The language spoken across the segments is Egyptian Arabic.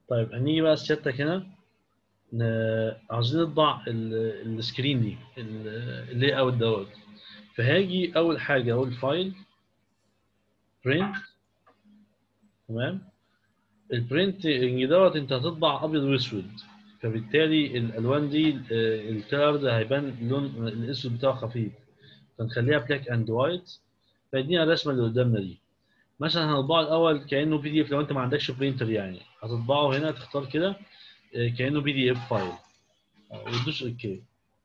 طيب هنيجي بقى سيادتك هنا ن- عاوزين نطبع ال- السكرين دي اللي اوت دوت فهاجي اول حاجه اقول فايل برنت تمام البرنتنج دوت انت هتطبع ابيض واسود فبالتالي الالوان دي آه، الكلر ده هيبان اللون الاسود بتاعه خفيف فنخليها بلاك اند وايت فيدينا الرسمه اللي قدامنا دي مثلا هنطبعه الاول كانه بي دي اف لو انت ما عندكش برينتر يعني هتطبعه هنا تختار كده آه، كانه بي دي اف فايل وتدوس اوكي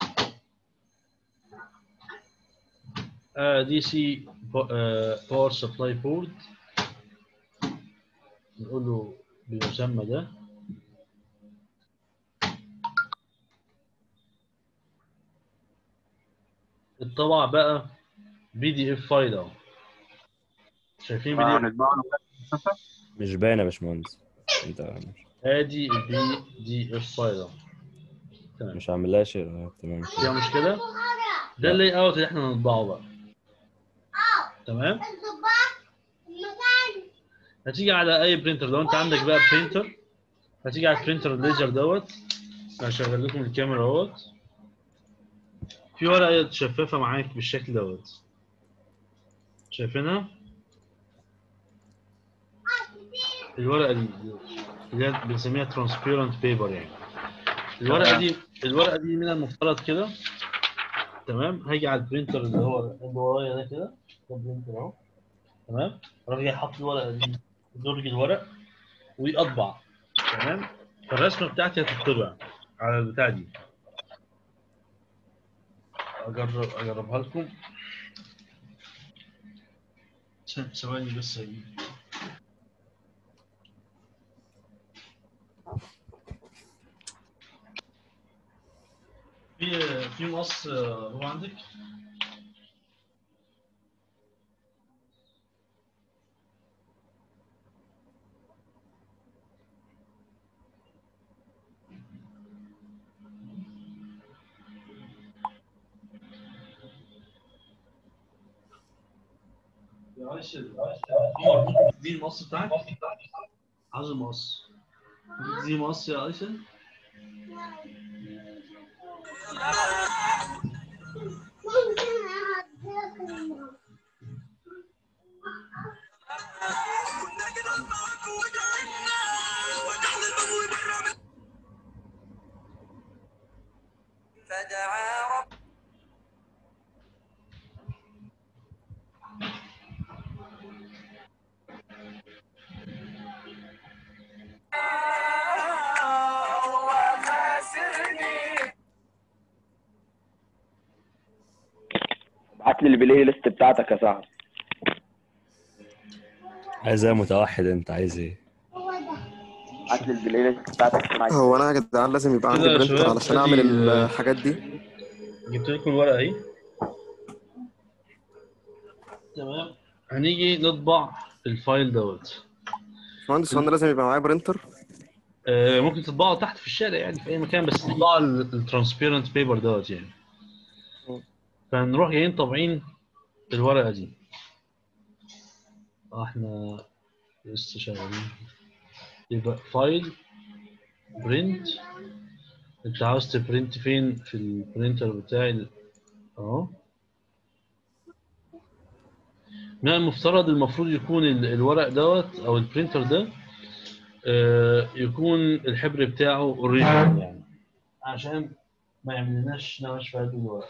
دي سي باور سبلاي بورد نقول له بالمسمى ده الطبع بقى بي دي اف فايل اهو شايفين بي دي اف هنطبعه له مسافة مش باين يا باشمهندس انت مش- ادي البي دي اف فايل اهو تمام مش عامل لها شير اه تمام كده. فيها مشكله ده اللاي اوت اللي احنا هنطبعه بقى تمام هتيجي على اي برينتر لو انت عندك بقى برينتر هتيجي على البرينتر الليجر دوت هشغل لكم الكاميرا اهوت في ورقه شفافه معاك بالشكل دوت شايفينها الورقه دي اللي هي بنسميها ترانسبيرنت بيبر يعني الورقه دي الورقه دي من المفترض كده تمام هاجي على البرينتر اللي هو اللي ورايا ده كده ده برينتر اهو تمام اروح جاي حاطط الورقه دي في درج الورق ويطبع تمام فالرسمه بتاعتي هتطبع على البتاع دي اجرب اجربها لكم ث- ثواني بس هجيب في في مقص آه، هو عندك يا عايش عمر دي المقص بتاعك عايز المقص دي مقص يا عايشه فدعا رب ابعت لي البلاي ليست بتاعتك يا صاحبي عايز ايه متوحد انت عايز ايه ابعت لي البلاي ليست بتاعتك اسمها هو انا يا جدعان لازم يبقى عندي كده يا برينتر شباب، علشان أدي- اعمل الحاجات دي جبت لكم الورقه اهي تمام هنيجي نطبع الفايل دوت باشمهندس هو انا لازم يبقى معايا برينتر آه، ممكن تطبعه تحت في الشارع يعني في اي مكان بس تطبعه الترانسبيرنت بيبر دوت يعني فنروح جايين طابعين الورقه دي آه، احنا لسه شغالين يبقى فايل برنت انت عاوز تبرنت فين في البرينتر بتاعي ال- اهو من المفترض المفروض يكون ال- الورق دوت او البرينتر ده آه، يكون الحبر بتاعه اوريجينال يعني عشان ما يعملناش نوش في قلب الورق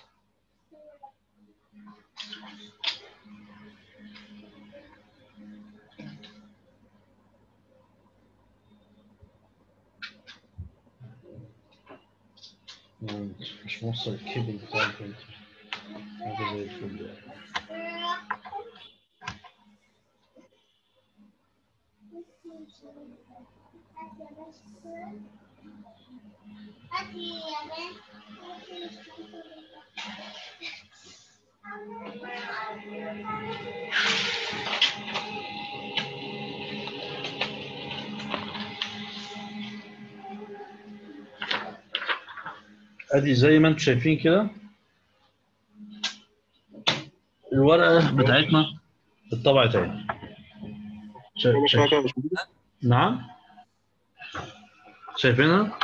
مم، مش موصل الكيبل بتاع البرينتر حاجة زي الفل يعني ادي زي ما انتم شايفين كده الورقه بتاعتنا اتطبعت اهي شا- شا- نعم شايفينها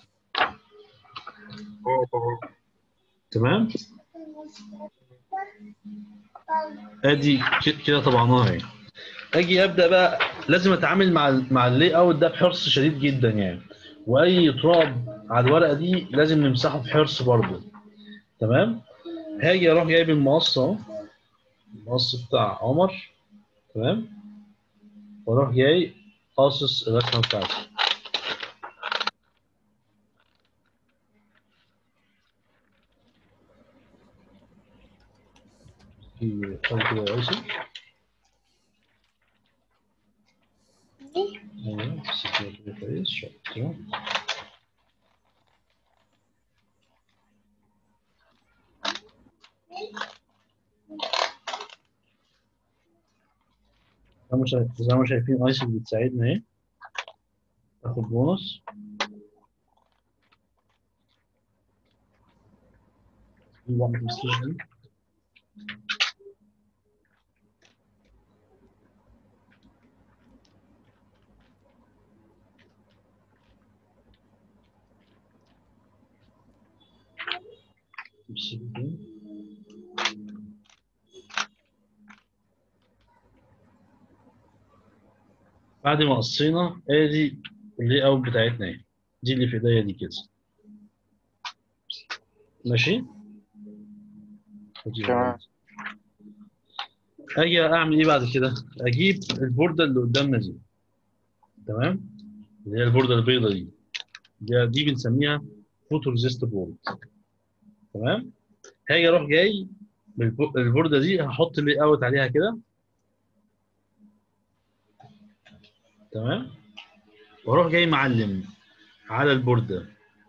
تمام ادي ك- كده طبعناها اهي اجي ابدا بقى لازم اتعامل مع ال مع اللي اوت ده بحرص شديد جدا يعني واي تراب على الورقه دي لازم نمسحه بحرص برضه تمام هاجي اروح جايب المقص اهو المقص بتاع عمر تمام واروح جاي قاصص الرسمه بتاعتي في حاجه كده يا يوسف ايوه سكر كده كويس شاطر زي ما شايف- زي ما شايفين ايسك بتساعدنا اهي تاخد بونص دي واحدة مسكين دي مسكين دي. بعد ما قصينا ادي اللي اوت بتاعتنا اهي دي اللي في ايديا دي كده ماشي ودي تمام. اجي اعمل ايه بعد كده اجيب البورده اللي قدامنا دي تمام اللي هي البورده البيضاء دي دي, دي بنسميها فوتو ريزيست بورد تمام هاجي اروح جاي بالب- البورده دي هحط اللي اوت عليها كده تمام واروح جاي معلم على البورده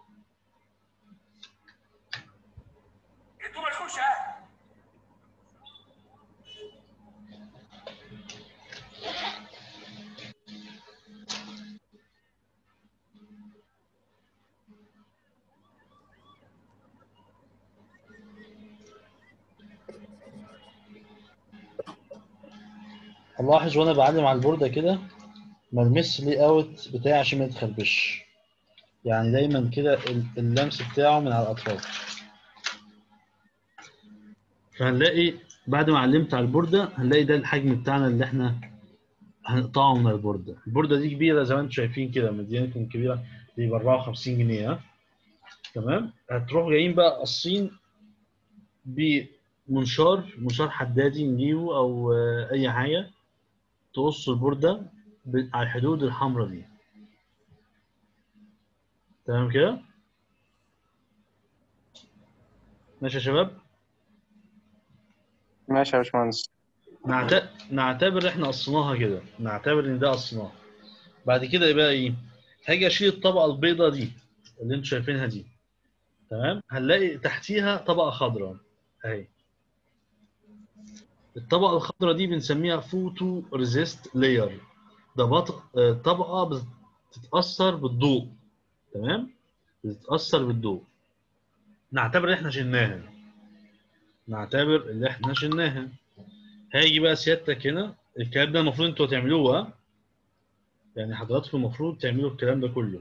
الاحظ وانا بعلم على البورده كده ما المس لي اوت بتاعي عشان ما يتخربش يعني دايما كده ال- اللمس بتاعه من على الاطراف فهنلاقي بعد ما علمت على البورده هنلاقي ده الحجم بتاعنا اللي احنا هنقطعه من البورده البورده دي كبيره زي ما انتم شايفين كده مدينتكم كبيره دي ب 54 جنيه ها تمام هتروحوا جايين بقى قاصين بمنشار منشار حدادي نجيبه او آه، اي حاجه تقص البورده ب- على الحدود الحمراء دي تمام كده ماشي يا شباب ماشي يا باشمهندس نعت... نعتبر احنا قصيناها كده نعتبر ان ده قصيناه بعد كده يبقى ايه هاجي اشيل الطبقه البيضاء دي اللي انتوا شايفينها دي تمام هنلاقي تحتيها طبقه خضراء اهي الطبقه الخضراء دي بنسميها فوتو ريزيست لاير ده بط... آه، طبقه بتتاثر بالضوء تمام بتتاثر بالضوء نعتبر ان احنا شلناها نعتبر ان احنا شلناها هاجي بقى سيادتك هنا الكلام ده المفروض انتوا هتعملوه ها؟ يعني حضراتكم المفروض تعملوا الكلام ده كله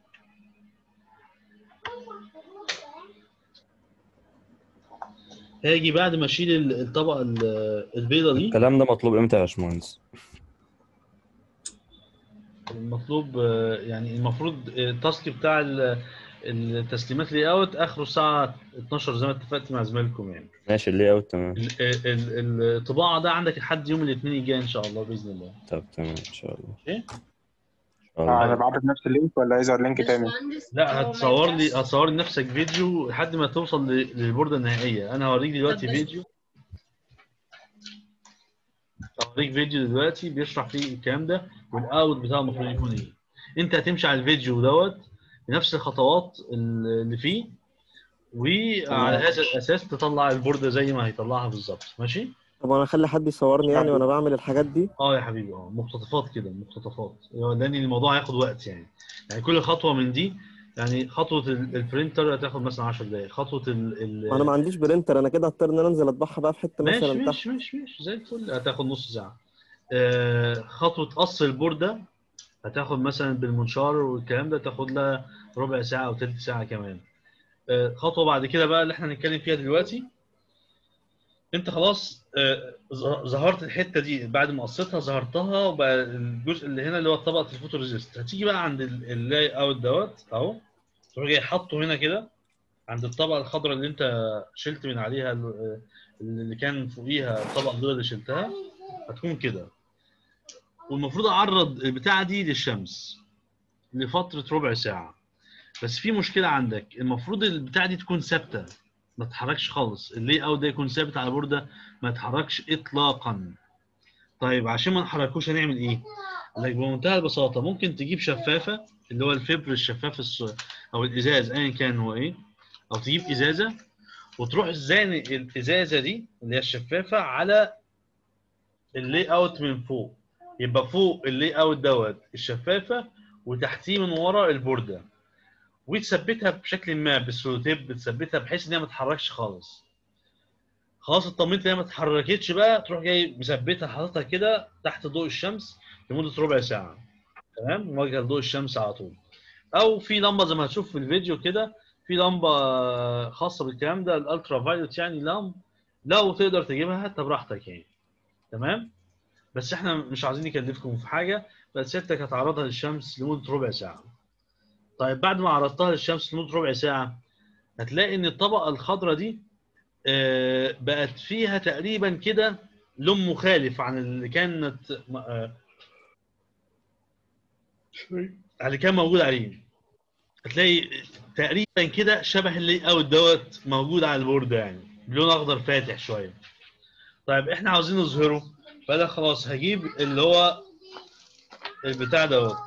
هاجي بعد ما اشيل ال- الطبقه ال- البيضه دي الكلام ده مطلوب امتى يا باشمهندس؟ المطلوب آه، يعني المفروض آه، التاسك بتاع ال- التسليمات لي اوت اخره الساعه 12 زي ما اتفقت مع زمايلكم يعني ماشي اللي اوت تمام ال- ال- الطباعه ده عندك لحد يوم الاثنين الجاي ان شاء الله باذن الله طب تمام ان شاء الله إيه؟ ان شاء آه، الله هنبعت لك نفس اللينك ولا يظهر لينك تاني؟ لا هتصور لي هتصور لنفسك فيديو لحد ما توصل ل- للبورده النهائيه انا هوريك دلوقتي طب بس- فيديو هوريك فيديو دلوقتي بيشرح فيه الكلام ده والاوت بتاعه المفروض يكون ايه انت هتمشي على الفيديو دوت بنفس الخطوات اللي فيه وعلى هذا الاساس تطلع البورده زي ما هيطلعها بالظبط ماشي طب انا اخلي حد يصورني يعني وانا بعمل الحاجات دي اه يا حبيبي اه مقتطفات كده مقتطفات لان الموضوع هياخد وقت يعني يعني كل خطوه من دي يعني خطوه ال- البرينتر هتاخد مثلا 10 دقائق خطوه ال ال انا ما عنديش برينتر انا كده هضطر ان انا انزل اطبعها بقى في حته ماشي مثلا تحت ماشي ماشي ماشي زي الفل هتاخد نص ساعه آه خطوه قص البورده هتاخد مثلا بالمنشار والكلام ده تاخد لها ربع ساعه او تلت ساعه كمان آه، خطوه بعد كده بقى اللي احنا هنتكلم فيها دلوقتي انت خلاص آه، ظ- ظهرت الحته دي بعد ما قصيتها ظهرتها وبقى الجزء اللي هنا اللي هو طبقه الفوتوريزيست هتيجي بقى عند ال- اللاي اوت دوت اهو تروح جاي حاطه هنا كده عند الطبقه الخضراء اللي انت شلت من عليها ال- اللي كان فوقيها الطبقه البيضاء اللي شلتها هتكون كده والمفروض اعرض البتاعه دي للشمس لفتره ربع ساعه بس في مشكله عندك المفروض البتاعه دي تكون ثابته ما تتحركش خالص اللي اوت ده يكون ثابت على بورده ما يتحركش اطلاقا طيب عشان ما نحركوش هنعمل ايه قال لك بمنتهى البساطه ممكن تجيب شفافه اللي هو الفبر الشفاف الص- او الازاز ايا كان هو ايه او تجيب ازازه وتروح زانق الازازه دي اللي هي الشفافه على اللي اوت من فوق يبقى فوق اللي اوت دوت الشفافه وتحتيه من ورا البورده وتثبتها بشكل ما بالسولوتيب بتثبتها بحيث ان هي ما تتحركش خالص خلاص اطمنت ان هي ما اتحركتش بقى تروح جاي مثبتها حاططها كده تحت ضوء الشمس لمده ربع ساعه تمام مواجهه لضوء الشمس على طول او في لمبه زي ما هتشوف في الفيديو كده في لمبه خاصه بالكلام ده الالترا فايلوت يعني لامب لو تقدر تجيبها هاتها براحتك يعني تمام بس احنا مش عايزين نكلفكم في حاجه بس سيادتك هتعرضها للشمس لمده ربع ساعه طيب بعد ما عرضتها للشمس لمده ربع ساعه هتلاقي ان الطبقه الخضراء دي آه، بقت فيها تقريبا كده لون مخالف عن اللي كانت آه، اللي كان موجود عليه هتلاقي تقريبا كده شبه اللي اوت دوت موجود على البورده يعني بلون اخضر فاتح شويه طيب احنا عاوزين نظهره فانا خلاص هجيب اللي هو البتاع دوت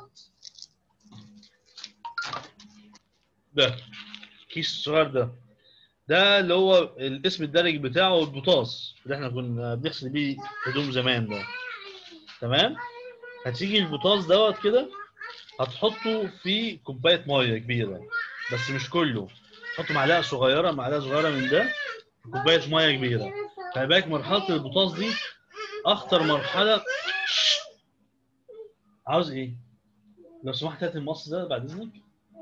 ده الكيس الصغير ده ده اللي هو الاسم الدارج بتاعه البوتاص اللي احنا كنا بنغسل بيه هدوم زمان ده تمام هتيجي البوتاص دوت كده هتحطه في كوبايه ميه كبيره بس مش كله تحط معلقه صغيره معلقه صغيره من ده في كوبايه ميه كبيره خلي بالك مرحله البوتاص دي اخطر مرحله عاوز ايه؟ لو سمحت هات المقص ده بعد اذنك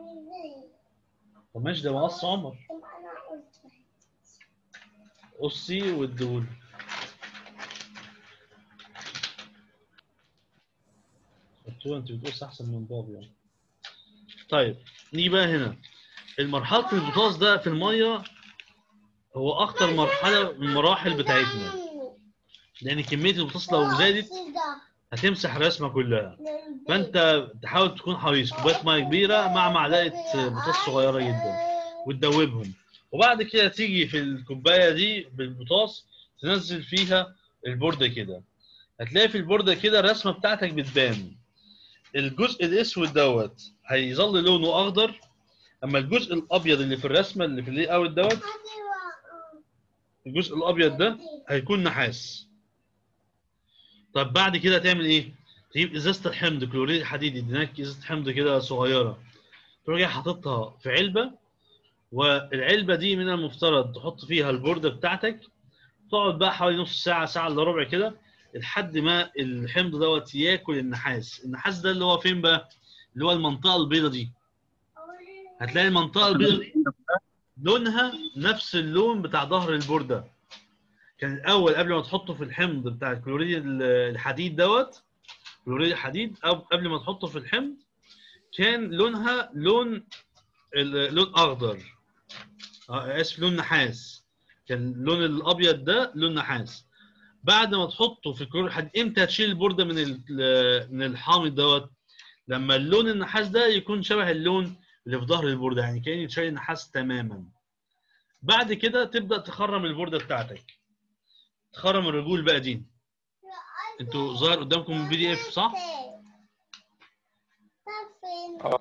طب ماشي ده مقص عمر قصي واديهولي قلتوا انت بتقص احسن من بابا يعني طيب نيجي بقى هنا المرحله البوتاص ده في الميه هو اخطر مرحله من المراحل بتاعتنا لان كميه البوتاص لو زادت هتمسح الرسمه كلها فانت تحاول تكون حريص كوبايه ميه كبيره مع معلقه بوتاص صغيره جدا وتدوبهم وبعد كده تيجي في الكوبايه دي بالبوتاص تنزل فيها البورده كده هتلاقي في البورده كده الرسمه بتاعتك بتبان الجزء الاسود دوت هيظل لونه اخضر اما الجزء الابيض اللي في الرسمه اللي في اللي اوت دوت الجزء الابيض ده هيكون نحاس طب بعد كده تعمل ايه تجيب ازازه الحمض كلوريد حديد يديناك ازازه حمض كده صغيره تروح جاي حاططها في علبه والعلبه دي من المفترض تحط فيها البورده بتاعتك تقعد بقى حوالي نص ساعه ساعه الا ربع كده لحد ما الحمض دوت ياكل النحاس النحاس ده اللي هو فين بقى اللي هو المنطقه البيضاء دي هتلاقي المنطقه البيضاء دي لونها نفس اللون بتاع ظهر البورده كان الاول قبل ما تحطه في الحمض بتاع الكلوريد الحديد دوت كلوريد الحديد او قبل ما تحطه في الحمض كان لونها لون لون اخضر آه، اسف لون نحاس كان اللون الابيض ده لون نحاس بعد ما تحطه في الكلور الحديد امتى هتشيل البورده من ال- من الحامض دوت لما اللون النحاس ده يكون شبه اللون اللي في ظهر البورده يعني كان يتشال النحاس تماما بعد كده تبدا تخرم البورده بتاعتك تخرم الرجول بقى دي انتوا ظاهر قدامكم البي دي اف صح اه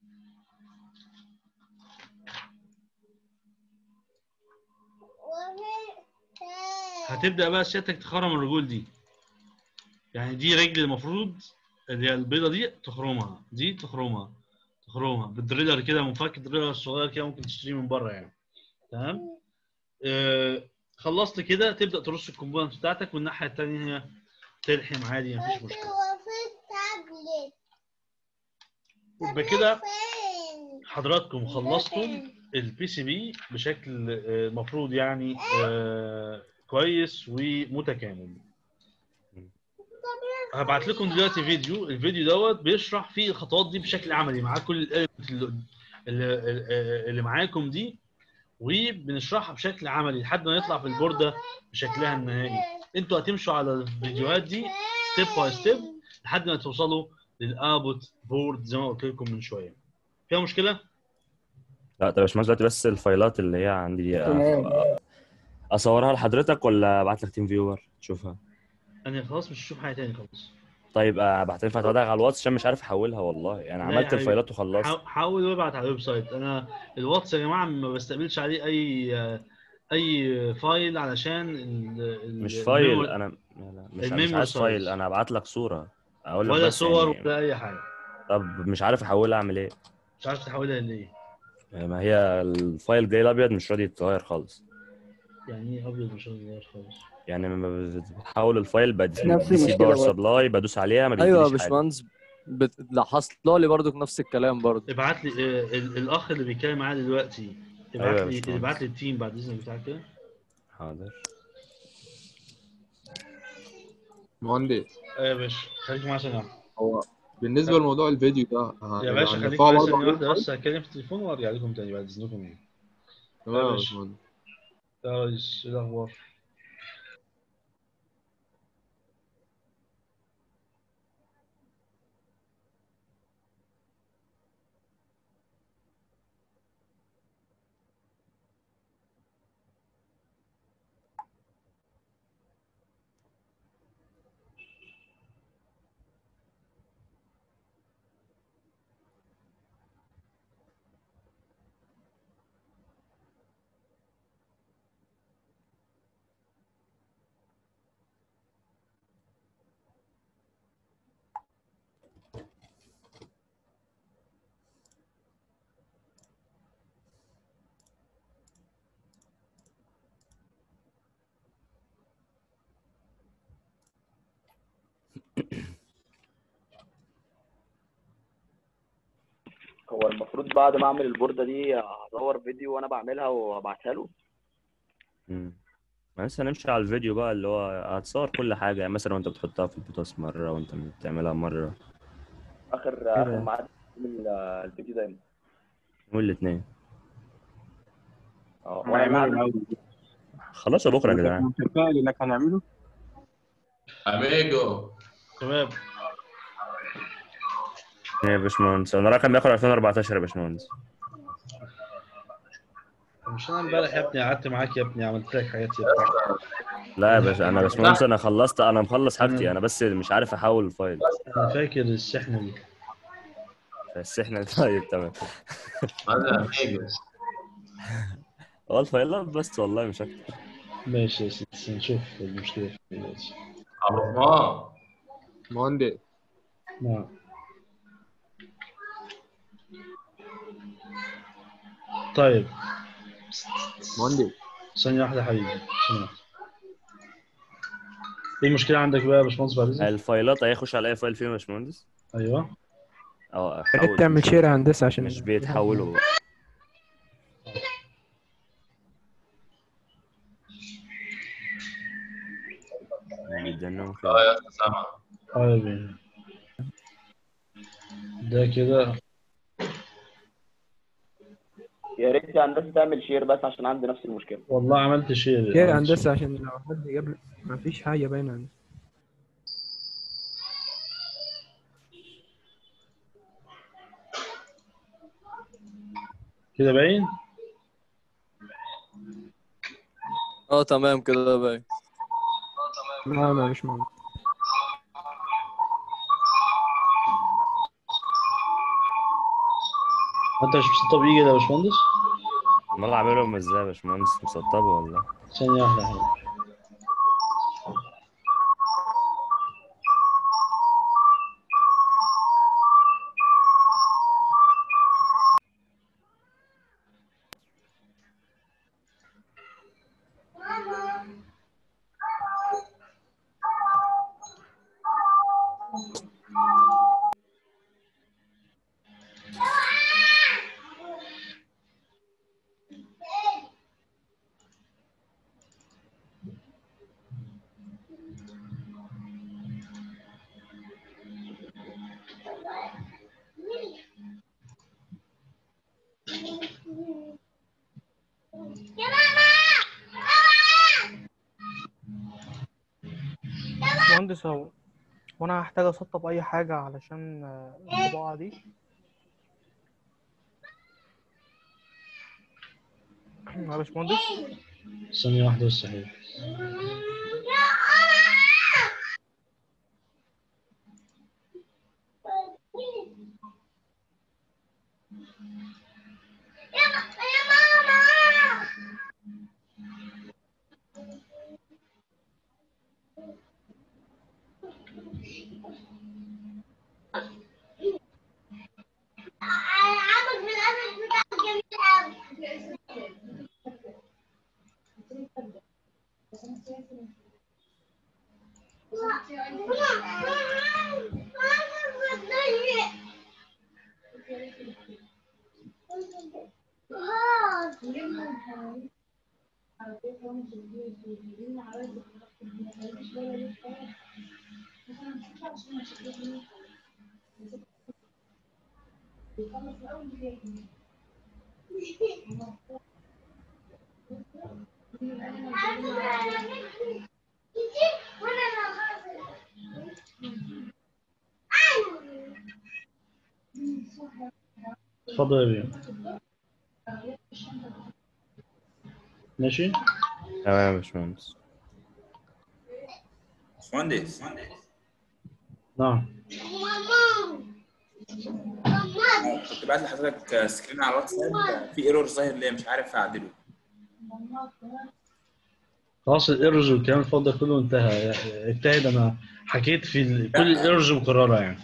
هتبدا بقى سيادتك تخرم الرجول دي يعني دي رجل المفروض اللي هي البيضه دي تخرمها دي تخرمها تخرمها بالدريلر كده منفك دريلر صغير كده ممكن تشتريه من بره يعني تمام آه خلصت كده تبدا ترص الكومبوننت بتاعتك والناحيه الثانيه هي تلحم عادي مفيش مشكله وبكده حضراتكم خلصتم البي سي بي بشكل آه، المفروض يعني آه، كويس ومتكامل هبعت لكم دلوقتي فيديو الفيديو دوت بيشرح فيه الخطوات دي بشكل عملي مع كل الاليمنت اللي, اللي اللي معاكم دي وبنشرحها بشكل عملي لحد ما نطلع في البورده بشكلها النهائي انتوا هتمشوا على الفيديوهات دي ستيب باي ستيب لحد ما توصلوا للابوت بورد زي ما قلت لكم من شويه فيها مشكله لا طب يا باشمهندس دلوقتي بس الفايلات اللي هي عندي دي تمام. أ- اصورها لحضرتك ولا ابعت لك تيم فيور تشوفها انا خلاص مش هشوف حاجه تاني خلاص طيب ابعت لك على الواتس عشان مش عارف احولها والله يعني لا يا عملت حبيبي. الفايلات وخلصت حاول- حاول وابعت على الويب سايت انا الواتس يا جماعه ما بستقبلش عليه اي اي فايل علشان ال- ال- مش فايل الميموري- انا لا لا مش, الميموري مش عايز سايز. فايل انا ابعت لك صوره اقول لك ولا بس صور يعني ولا اي حاجه طب مش عارف احولها اعمل ايه مش عارف تحولها ليه ما هي الفايل جاي الابيض مش راضي يتغير خالص يعني ايه ابيض مش ابيض خالص يعني لما بحول الفايل بدي نفس دي سي المشكلة باور برضه. سبلاي بدوس عليها ما ايوه يا بيجيليش حاجه باشمهندس بت... لا حصل لي برضو نفس الكلام برضو ابعت لي آه، ال- الاخ اللي بيتكلم معايا دلوقتي أيوة ابعت يا لي باشمهندس. ابعت لي التيم بعد اذنك بتاعك كده حاضر مهندس ايوه يا باشا خليك معايا ثانيه واحدة. هو بالنسبه لموضوع الفيديو ده يا باشا خليك هنرفعه معايا برضه ثانيه على واحده الويب بس هتكلم في التليفون وارجع لكم تاني بعد اذنكم يعني تمام يا يا باشمهندس يا ريس ايه الاخبار هو المفروض بعد ما اعمل البورده دي هصور فيديو وانا بعملها وابعتها له امم ما لسه هنمشي على الفيديو بقى اللي هو هتصور كل حاجه يعني مثلا وانت بتحطها في البوتاس مره وانت بتعملها مره اخر اخر ميعاد ال- الفيديو ده امتى؟ نقول الاثنين اه ما وانا يعملوا بعمل- العادي. خلصوا بكره يا جدعان متفائل انك هنعمله اميجو تمام يا باشمهندس انا رقم بياخد 2014 يا باشمهندس مش انا امبارح يا ابني قعدت معاك يا ابني عملت لك حاجات يا ابني لا يا باشا انا باشمهندس انا خلصت انا مخلص حاجتي انا بس مش عارف احول الفايل انا فاكر السحنه دي بس احنا طيب تمام هذا اميجو هو الفايلات بس والله مش اكتر ماشي يا سيدي نشوف المشكله في إيه دلوقتي الرحمن مهندس نعم طيب مهندس ثانية واحدة يا حبيبي ثانية واحدة ايه المشكلة عندك بقى يا باشمهندس بعد اذنك؟ الفايلات هيخش على اي فايل فيهم يا باشمهندس ايوه اه يا احول ريت تعمل شير يا هندسه عشان مش بيتحولوا بيدنهم اه يا أستاذ سامع طيب ده كده يا ريت يا هندسه تعمل شير بس عشان عندي نفس المشكله والله عملت شير شير يا عملت هندسه عشان لو حد قبل ما فيش حاجه باينه عندي. كده باين؟ اه تمام كده باين لا ما مش موجود انت مش مسطب يجي ده يا باشمهندس؟ امال اعملهم ازاي يا باشمهندس مسطبه والله ثانية واحدة يا حبيبي مهندس هو وانا هحتاج اسطب اي حاجة علشان آه، الطباعة دي يا باشمهندس ثانية واحدة بس صحيح اتفضل يا بيه ماشي تمام يا باشمهندس باشمهندس نعم كنت بعت لحضرتك سكرين على الواتساب في ايرور ظاهر ليا مش عارف اعدله خلاص الايرورز والكلام الفاضي ده كله انتهى اجتهد انا حكيت في ال- كل الايرورز مكرره يعني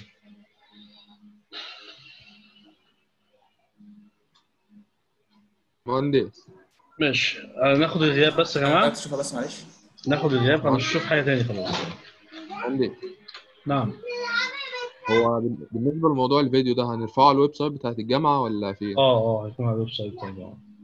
مهندس ماشي آه، ناخد الغياب بس يا جماعه تشوفها بس معلش ناخد الغياب انا مش هشوف حاجه تاني خلاص مهندس نعم هو بال- بالنسبة لموضوع الفيديو ده هنرفعه على الويب سايت بتاعت الجامعة ولا فين؟ اه اه هيكون على الويب سايت طبعا